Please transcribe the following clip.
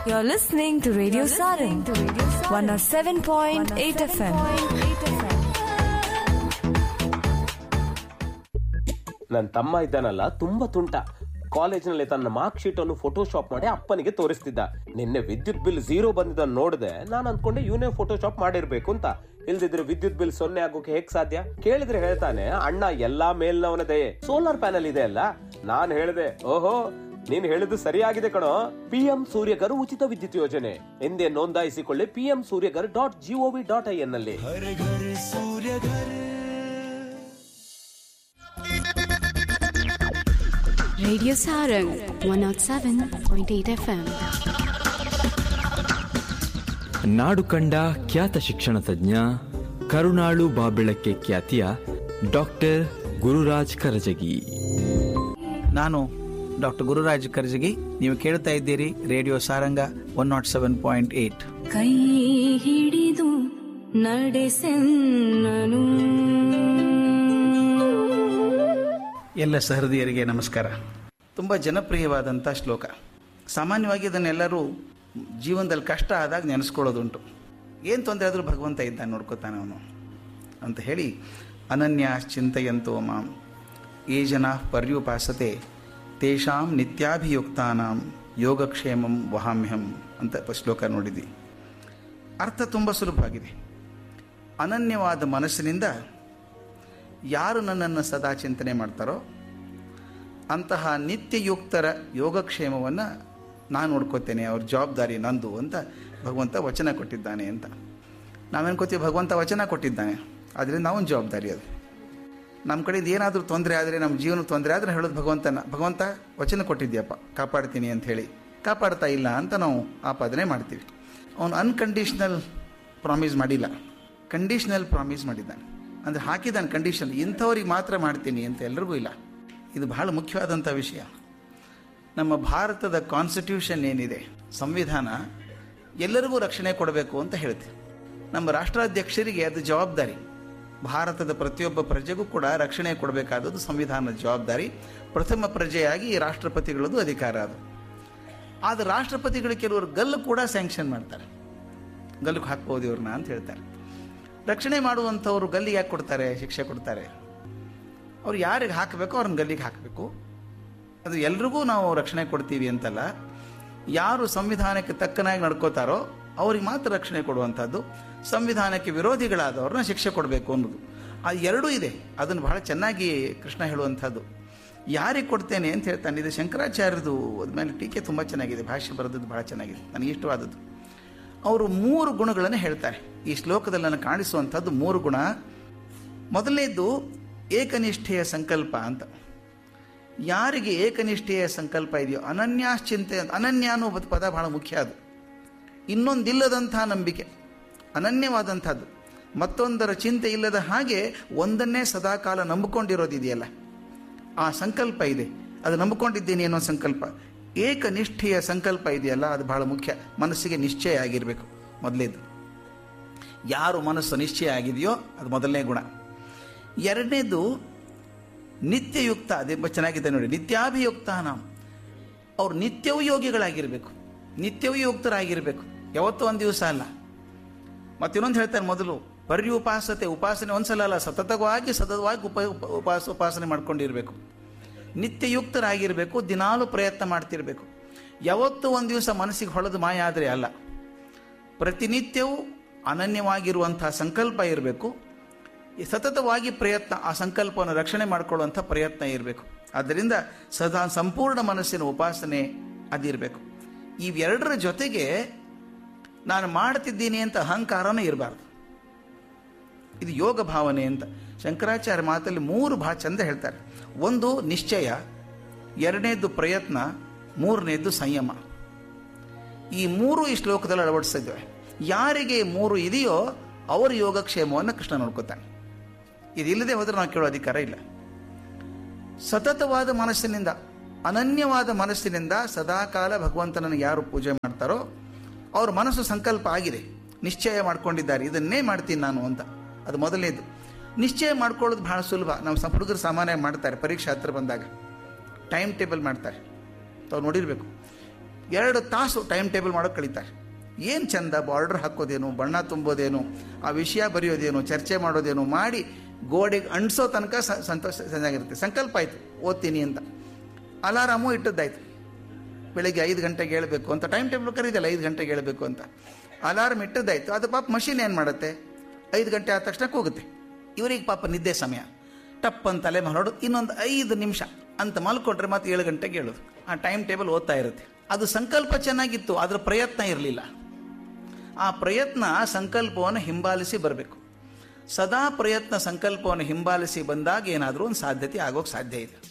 You're listening to Radio Sarin, 107.8 FM. ನನ್ನ ತಮ್ಮ ಇದ್ದಾನಲ್ಲ ತುಂಬಾ ತುಂಟ ಕಾಲೇಜಿನಲ್ಲಿ ತನ್ನ ಮಾರ್ಕ್ ಶೀಟ್ ಅನ್ನು ಫೋಟೋಶಾಪ್ ಮಾಡಿ ಅಪ್ಪನಿಗೆ ತೋರಿಸ್ತಿದ್ದ ನಿನ್ನೆ ವಿದ್ಯುತ್ ಬಿಲ್ ಝೀರೋ ಬಂದಿದ್ದನ್ನು ನೋಡಿದೆ ನಾನು ಅನ್ಕೊಂಡೆ ಇವನೇ ಫೋಟೋಶಾಪ್ ಮಾಡಿರ್ಬೇಕು ಅಂತ ಇಲ್ದಿದ್ರೆ ವಿದ್ಯುತ್ ಬಿಲ್ ಸೊನ್ನೆ ಆಗೋಕೆ ಹೇಗ್ ಸಾಧ್ಯ ಕೇಳಿದ್ರೆ ಹೇಳ್ತಾನೆ ಅಣ್ಣ ಎಲ್ಲಾ ಮೇಲ್ನವನ ದಯೆ ಸೋಲಾರ್ ಪ್ಯಾನಲ್ ಇದೆ ಅಲ್ಲ ನಾನ್ ಹೇಳ್ದೆ ಓಹೋ ನೀನ್ ಹೇಳಿದ್ದು ಸರಿಯಾಗಿದೆ ಕಣೋ ಪಿಎಂ ಸೂರ್ಯಗರ್ ಉಚಿತ ವಿದ್ಯುತ್ ಯೋಜನೆ ಎಂದೇ ನೋಂದಾಯಿಸಿಕೊಳ್ಳಿ PM Suryaghar dot GOV dot I N ನಲ್ಲಿ Radio Sarang 107.8 FM. ನಾಡು ಕಂಡ ಖ್ಯಾತ ಶಿಕ್ಷಣ ತಜ್ಞ ಕರುಣಾಳು ಬಾಬೆಳಕ್ಕೆ ಖ್ಯಾತಿಯ ಡಾಕ್ಟರ್ ಗುರುರಾಜ್ ಕರಜಗಿ ನಾನು ಡಾಕ್ಟರ್ ಗುರುರಾಜ್ ಕರ್ಜಗಿ ನೀವು ಕೇಳ್ತಾ ಇದ್ದೀರಿ radio Sarang one nought seven point eight ಕೈ ಹಿಡಿದು ನಡೆಸೆನ್ನನು ಎಲ್ಲ ಸಹೃದಯರಿಗೆ ನಮಸ್ಕಾರ ತುಂಬ ಜನಪ್ರಿಯವಾದಂಥ ಶ್ಲೋಕ ಸಾಮಾನ್ಯವಾಗಿ ಇದನ್ನೆಲ್ಲರೂ ಜೀವನದಲ್ಲಿ ಕಷ್ಟ ಆದಾಗ ನೆನೆಸ್ಕೊಳ್ಳೋದುಂಟು ಏನು ತೊಂದರೆ ಆದರೂ ಭಗವಂತ ಇದ್ದಾನೆ ನೋಡ್ಕೋತಾನೆ ಅವನು ಅಂತ ಹೇಳಿ ಅನನ್ಯ ಚಿಂತೆಯಂತೋ ಮಾಂ ಯೇ ಜನ ಪರ್ಯುಪಾಸತೆ ತೇಷಾಂ ನಿತ್ಯಾಭಿಯುಕ್ತಾನಾಂ ಯೋಗಕ್ಷೇಮಂ ವಹಾಮ್ಯಹಂ ಅಂತ ಶ್ಲೋಕ ನೋಡಿದ್ವಿ ಅರ್ಥ ತುಂಬ ಸುಲಭವಾಗಿದೆ ಅನನ್ಯವಾದ ಮನಸ್ಸಿನಿಂದ ಯಾರು ನನ್ನನ್ನು ಸದಾ ಚಿಂತನೆ ಮಾಡ್ತಾರೋ ಅಂತಹ ನಿತ್ಯಯುಕ್ತರ ಯೋಗಕ್ಷೇಮವನ್ನು ನಾನು ನೋಡ್ಕೋತೇನೆ ಅವ್ರ ಜವಾಬ್ದಾರಿ ನಂದು ಅಂತ ಭಗವಂತ ವಚನ ಕೊಟ್ಟಿದ್ದಾನೆ ಅಂತ ನಾವೇನ್ಕೋತೀವಿ ಭಗವಂತ ವಚನ ಕೊಟ್ಟಿದ್ದಾನೆ ಅದರಿಂದ ಅವನ ಜವಾಬ್ದಾರಿ ಅದು ನಮ್ಮ ಕಡೆಯಿಂದ ಏನಾದರೂ ತೊಂದರೆ ಆದರೆ ನಮ್ಮ ಜೀವನ ತೊಂದರೆ ಆದರೆ ಹೇಳೋದು ಭಗವಂತನ ಭಗವಂತ ವಚನ ಕೊಟ್ಟಿದ್ಯಪ್ಪ ಕಾಪಾಡ್ತೀನಿ ಅಂತ ಹೇಳಿ ಕಾಪಾಡ್ತಾ ಇಲ್ಲ ಅಂತ ನಾವು ಆಪಾದನೆ ಮಾಡ್ತೀವಿ ಅವನು ಅನ್ಕಂಡೀಷ್ನಲ್ ಪ್ರಾಮಿಸ್ ಮಾಡಿಲ್ಲ ಕಂಡೀಷ್ನಲ್ ಪ್ರಾಮಿಸ್ ಮಾಡಿದ್ದಾನೆ ಅಂದರೆ ಹಾಕಿದ್ದಾನೆ ಕಂಡೀಷನ್ ಇಂಥವ್ರಿಗೆ ಮಾತ್ರ ಮಾಡ್ತೀನಿ ಅಂತ ಎಲ್ರಿಗೂ ಇಲ್ಲ ಇದು ಬಹಳ ಮುಖ್ಯವಾದಂಥ ವಿಷಯ ನಮ್ಮ ಭಾರತದ ಕಾನ್ಸ್ಟಿಟ್ಯೂಷನ್ ಏನಿದೆ ಸಂವಿಧಾನ ಎಲ್ಲರಿಗೂ ರಕ್ಷಣೆ ಕೊಡಬೇಕು ಅಂತ ಹೇಳ್ತೀವಿ ನಮ್ಮ ರಾಷ್ಟ್ರಾಧ್ಯಕ್ಷರಿಗೆ ಅದು ಜವಾಬ್ದಾರಿ ಭಾರತದ ಪ್ರತಿಯೊಬ್ಬ ಪ್ರಜೆಗೂ ಕೂಡ ರಕ್ಷಣೆ ಕೊಡಬೇಕಾದದ್ದು ಸಂವಿಧಾನದ ಜವಾಬ್ದಾರಿ ಪ್ರಥಮ ಪ್ರಜೆಯಾಗಿ ಈ ರಾಷ್ಟ್ರಪತಿಗಳದ್ದು ಅಧಿಕಾರ ಅದು ಆದರೆ ರಾಷ್ಟ್ರಪತಿಗಳು ಕೆಲವರು ಗಲ್ಲು ಕೂಡ ಸ್ಯಾಂಕ್ಷನ್ ಮಾಡ್ತಾರೆ ಗಲ್ಲಕ್ಕೆ ಹಾಕ್ಬೋದು ಇವ್ರನ್ನ ಅಂತ ಹೇಳ್ತಾರೆ ರಕ್ಷಣೆ ಮಾಡುವಂಥವ್ರು ಗಲ್ಲಿಗೆ ಯಾಕೆ ಕೊಡ್ತಾರೆ ಶಿಕ್ಷೆ ಕೊಡ್ತಾರೆ ಅವ್ರು ಯಾರಿಗೆ ಹಾಕಬೇಕು ಅವ್ರನ್ನ ಗಲ್ಲಿಗೆ ಹಾಕಬೇಕು ಅದು ಎಲ್ರಿಗೂ ನಾವು ರಕ್ಷಣೆ ಕೊಡ್ತೀವಿ ಅಂತಲ್ಲ ಯಾರು ಸಂವಿಧಾನಕ್ಕೆ ತಕ್ಕನಾಗಿ ನಡ್ಕೋತಾರೋ ಅವ್ರಿಗೆ ಮಾತ್ರ ರಕ್ಷಣೆ ಕೊಡುವಂಥದ್ದು ಸಂವಿಧಾನಕ್ಕೆ ವಿರೋಧಿಗಳಾದವ್ರನ್ನ ಶಿಕ್ಷೆ ಕೊಡಬೇಕು ಅನ್ನೋದು ಆ ಎರಡೂ ಇದೆ ಅದನ್ನು ಬಹಳ ಚೆನ್ನಾಗಿ ಕೃಷ್ಣ ಹೇಳುವಂಥದ್ದು ಯಾರಿಗೆ ಕೊಡ್ತೇನೆ ಅಂತ ಹೇಳ್ತಾನೆ ಇದು ಶಂಕರಾಚಾರ್ಯದು ಅದ್ಮೇಲೆ ಟೀಕೆ ತುಂಬ ಚೆನ್ನಾಗಿದೆ ಭಾಷೆ ಬರೆದದ್ದು ಬಹಳ ಚೆನ್ನಾಗಿದೆ ನನಗೆ ಇಷ್ಟವಾದದ್ದು ಅವರು ಮೂರು ಗುಣಗಳನ್ನು ಹೇಳ್ತಾರೆ ಈ ಶ್ಲೋಕದಲ್ಲಿ ನನಗೆ ಕಾಣಿಸುವಂಥದ್ದು ಮೂರು ಗುಣ ಮೊದಲನೇದು ಏಕನಿಷ್ಠೆಯ ಸಂಕಲ್ಪ ಅಂತ ಯಾರಿಗೆ ಏಕನಿಷ್ಠೆಯ ಸಂಕಲ್ಪ ಇದೆಯೋ ಅನನ್ಯಾಶ್ಚಿಂತೆ ಅನನ್ಯ ಅನ್ನೋ ಪದ ಬಹಳ ಮುಖ್ಯ ಅದು ಇನ್ನೊಂದಿಲ್ಲದಂಥ ನಂಬಿಕೆ ಅನನ್ಯವಾದಂಥದ್ದು ಮತ್ತೊಂದರ ಚಿಂತೆ ಇಲ್ಲದ ಹಾಗೆ ಒಂದನ್ನೇ ಸದಾಕಾಲ ನಂಬಿಕೊಂಡಿರೋದಿದೆಯಲ್ಲ ಆ ಸಂಕಲ್ಪ ಇದೆ ಅದು ನಂಬಿಕೊಂಡಿದ್ದೀನಿ ಅನ್ನೋ ಸಂಕಲ್ಪ ಏಕನಿಷ್ಠೆಯ ಸಂಕಲ್ಪ ಇದೆಯಲ್ಲ ಅದು ಬಹಳ ಮುಖ್ಯ ಮನಸ್ಸಿಗೆ ನಿಶ್ಚಯ ಆಗಿರಬೇಕು ಮೊದಲೇದು ಯಾರು ಮನಸ್ಸು ನಿಶ್ಚಯ ಆಗಿದೆಯೋ ಅದು ಮೊದಲನೇ ಗುಣ ಎರಡನೇದು ನಿತ್ಯಯುಕ್ತ ಅದೇ ಚೆನ್ನಾಗಿದೆ ನೋಡಿ ನಿತ್ಯಾಭಿಯುಕ್ತ ನಾವು ಅವ್ರು ನಿತ್ಯವೂ ಯೋಗಿಗಳಾಗಿರಬೇಕು ನಿತ್ಯವೂ ಯುಕ್ತರಾಗಿರಬೇಕು ಯಾವತ್ತೂ ಒಂದು ದಿವಸ ಅಲ್ಲ ಮತ್ತಿನ್ನೊಂದು ಹೇಳ್ತಾರೆ ಮೊದಲು ಪರ್ಯುಪಾಸತೆ ಉಪಾಸನೆ ಒಂದ್ಸಲ ಅಲ್ಲ ಸತತವಾಗಿ ಸತತವಾಗಿ ಉಪ ಉಪ- ಉಪಾಸ ಉಪಾಸನೆ ಮಾಡ್ಕೊಂಡಿರಬೇಕು ನಿತ್ಯಯುಕ್ತರಾಗಿರಬೇಕು ದಿನಾಲು ಪ್ರಯತ್ನ ಮಾಡ್ತಿರಬೇಕು ಯಾವತ್ತೂ ಒಂದು ದಿವಸ ಮನಸ್ಸಿಗೆ ಹೊಳೆದು ಮಾಯ ಆದರೆ ಅಲ್ಲ ಪ್ರತಿನಿತ್ಯವೂ ಅನನ್ಯವಾಗಿರುವಂಥ ಸಂಕಲ್ಪ ಇರಬೇಕು ಈ ಸತತವಾಗಿ ಪ್ರಯತ್ನ ಆ ಸಂಕಲ್ಪವನ್ನು ರಕ್ಷಣೆ ಮಾಡಿಕೊಳ್ಳುವಂಥ ಪ್ರಯತ್ನ ಇರಬೇಕು ಆದ್ದರಿಂದ ಸದಾ ಸಂಪೂರ್ಣ ಮನಸ್ಸಿನ ಉಪಾಸನೆ ಅದಿರಬೇಕು ಇವೆರಡರ ಜೊತೆಗೆ ನಾನು ಮಾಡ್ತಿದ್ದೀನಿ ಅಂತ ಅಹಂಕಾರನೂ ಇರಬಾರ್ದು ಇದು ಯೋಗ ಭಾವನೆ ಅಂತ ಶಂಕರಾಚಾರ್ಯ ಮಾತಲ್ಲಿ ಮೂರು ಭಾಳ ಚಂದ ಹೇಳ್ತಾರೆ ಒಂದು ನಿಶ್ಚಯ ಎರಡನೇದು ಪ್ರಯತ್ನ ಮೂರನೇದು ಸಂಯಮ ಈ ಮೂರು ಈ ಶ್ಲೋಕದಲ್ಲಿ ಅಳವಡಿಸಿದ್ದೇವೆ ಯಾರಿಗೆ ಮೂರು ಇದೆಯೋ ಅವರ ಯೋಗಕ್ಷೇಮವನ್ನು ಕೃಷ್ಣ ನೋಡ್ಕೋತಾನೆ ಇದಿಲ್ಲದೆ ಹೋದರೆ ನಾವು ಕೇಳೋ ಅಧಿಕಾರ ಇಲ್ಲ ಸತತವಾದ ಮನಸ್ಸಿನಿಂದ ಅನನ್ಯವಾದ ಮನಸ್ಸಿನಿಂದ ಸದಾಕಾಲ ಭಗವಂತನನ್ನು ಯಾರು ಪೂಜೆ ಮಾಡ್ತಾರೋ ಅವ್ರ ಮನಸ್ಸು ಸಂಕಲ್ಪ ಆಗಿದೆ ನಿಶ್ಚಯ ಮಾಡ್ಕೊಂಡಿದ್ದಾರೆ ಇದನ್ನೇ ಮಾಡ್ತೀನಿ ನಾನು ಅಂತ ಅದು ಮೊದಲನೇದು ನಿಶ್ಚಯ ಮಾಡ್ಕೊಳ್ಳೋದು ಬಹಳ ಸುಲಭ ನಮ್ಮ ಸ- ಹುಡುಗರು ಸಾಮಾನ್ಯ ಮಾಡ್ತಾರೆ ಪರೀಕ್ಷೆ ಹತ್ರ ಬಂದಾಗ ಟೈಮ್ ಟೇಬಲ್ ಮಾಡ್ತಾರೆ ತಾವು ನೋಡಿರಬೇಕು ಎರಡು ತಾಸು ಟೈಮ್ ಟೇಬಲ್ ಮಾಡೋಕೆ ಕಳೀತಾರೆ ಏನು ಚಂದ ಬಾರ್ಡರ್ ಹಾಕೋದೇನು ಬಣ್ಣ ತುಂಬೋದೇನು ಆ ವಿಷಯ ಬರೆಯೋದೇನು ಚರ್ಚೆ ಮಾಡೋದೇನು ಮಾಡಿ ಗೋಡೆಗೆ ಅಂಟಿಸೋ ತನಕ ಸ- ಸಂತೋಷ ಚೆನ್ನಾಗಿರುತ್ತೆ ಸಂಕಲ್ಪ ಆಯಿತು ಓದ್ತೀನಿ ಅಂತ ಅಲಾರಾಮು ಇಟ್ಟದ್ದಾಯ್ತು ಬೆಳಿಗ್ಗೆ ಐದು ಗಂಟೆಗೆ ಹೇಳಬೇಕು ಅಂತ ಟೈಮ್ ಟೇಬಲ್ ಕರೀದಲ್ಲ ಐದು ಗಂಟೆಗೆ ಹೇಳಬೇಕು ಅಂತ ಅಲಾರ್ಮ್ ಇಟ್ಟದ್ದಾಯ್ತು ಅದು ಪಾಪ ಮಷಿನ್ ಏನು ಮಾಡುತ್ತೆ ಐದು ಗಂಟೆ ಆದ ತಕ್ಷಣ ಕೂಗುತ್ತೆ ಇವರಿಗೆ ಪಾಪ ನಿದ್ದೆ ಸಮಯ ಟಪ್ ಅಂತ ತಲೆ ಮಾಡೋದು ಇನ್ನೊಂದು ಐದು ನಿಮಿಷ ಅಂತ ಮಲ್ಕೊಂಡ್ರೆ ಮತ್ತೆ ಏಳು ಗಂಟೆಗೆ ಹೇಳೋದು ಆ ಟೈಮ್ ಟೇಬಲ್ ಓದ್ತಾ ಇರುತ್ತೆ ಅದು ಸಂಕಲ್ಪ ಚೆನ್ನಾಗಿತ್ತು ಅದರ ಪ್ರಯತ್ನ ಇರಲಿಲ್ಲ ಆ ಪ್ರಯತ್ನ ಸಂಕಲ್ಪವನ್ನು ಹಿಂಬಾಲಿಸಿ ಬರಬೇಕು ಸದಾ ಪ್ರಯತ್ನ ಸಂಕಲ್ಪವನ್ನು ಹಿಂಬಾಲಿಸಿ ಬಂದಾಗ ಏನಾದರೂ ಒಂದು ಸಾಧ್ಯತೆ ಆಗೋಕ್ಕೆ ಸಾಧ್ಯ ಇದೆ